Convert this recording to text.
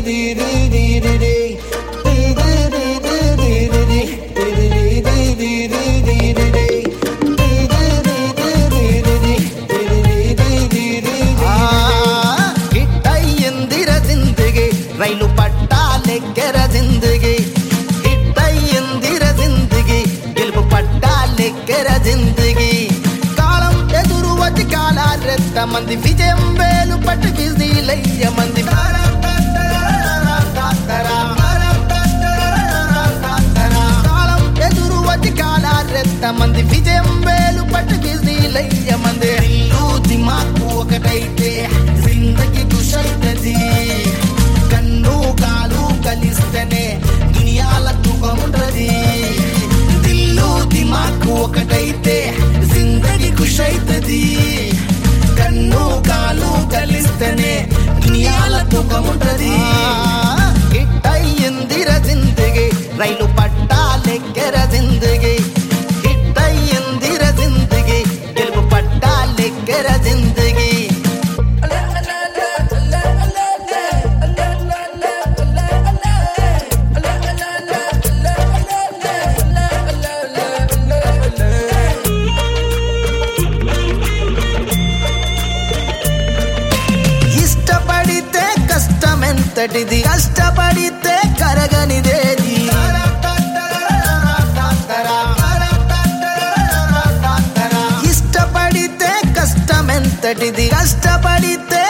హిట్టయ్యిందిర జిందగీ రైలు పట్టాలెక్కెర జిందగీ హిట్టయ్యిందిర జిందగీ గెలుపు పట్టాలెక్కెర జిందగీ కాలం ఎదురు వచ్చి కాలారెత్త మంది విజయం వేలు పట్టి బిజీలయ్య మంది కాలం ఎదురు వచ్చి కాలారెత్త మంది విజయం వేలు పట్టి బిజీలయ్య మంది ఇల్లు దిమాకు ఒకటైతే జిందగీ కుషైతది కన్ను కాలు కలిస్తేనే దునియాల తూకముంటది దిల్లు దిమాకు ఒకటైతే జిందగీ కుషైతది కన్ను కాలు కలిస్తేనే దునియాల తూకముంటది హిట్టయ్యిందిర జిందగీ రైలు పట్టాలెక్కెర జిందగీ హిట్టయ్యిందిర జిందగీ గెలుపు పట్టాలెక్కెర జిందగీ ఇష్టపడితే కష్టమెంతటిది కష్టపడితే కరగనిదేది ఇష్టపడితే కష్టమెంతటిది కష్టపడితే